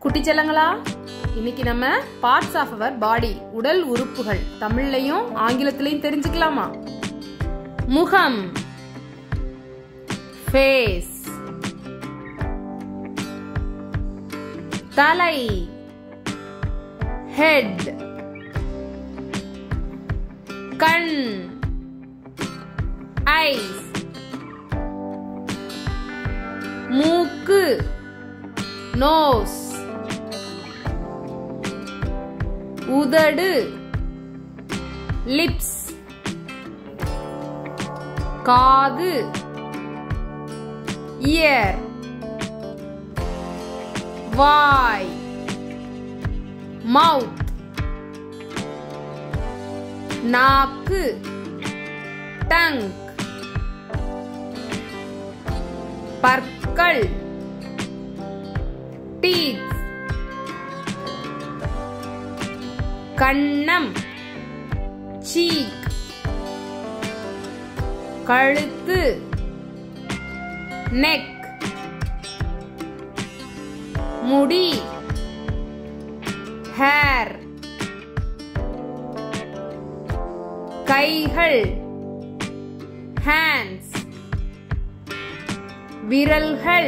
குட்டிச்செல்லங்களா இன்னைக்கு நம்ம parts of our பாடி உடல் உறுப்புகள் தமிழ்லையும் ஆங்கிலத்திலையும் தெரிஞ்சுக்கலாமா முகம் ஃபேஸ் தலை ஹெட் கண் ஐஸ் மூக்கு நோஸ் உதடு லிப்ஸ் காது இயர் வாய் மவுத் நாக்கு டங்க் பற்கள் டீத் கண்ணம் சீக் கழுத்து நெக் முடி ஹேர் கைகள் ஹேண்ட்ஸ் விரல்கள்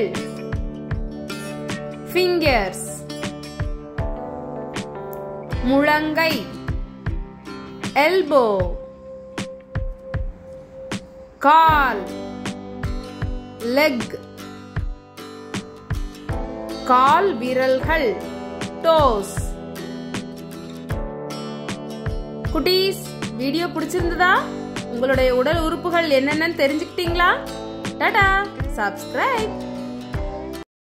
ஃபிங்கர்ஸ் முழங்கை எல்போ கால் லெக் கால் விரல்கள் டோஸ் குட்டீஸ் வீடியோ பிடிச்சிருந்ததா உங்களுடைய உடல் உறுப்புகள் என்னென்னு தெரிஞ்சுக்கிட்டீங்களா டாடா சப்ஸ்கிரைப்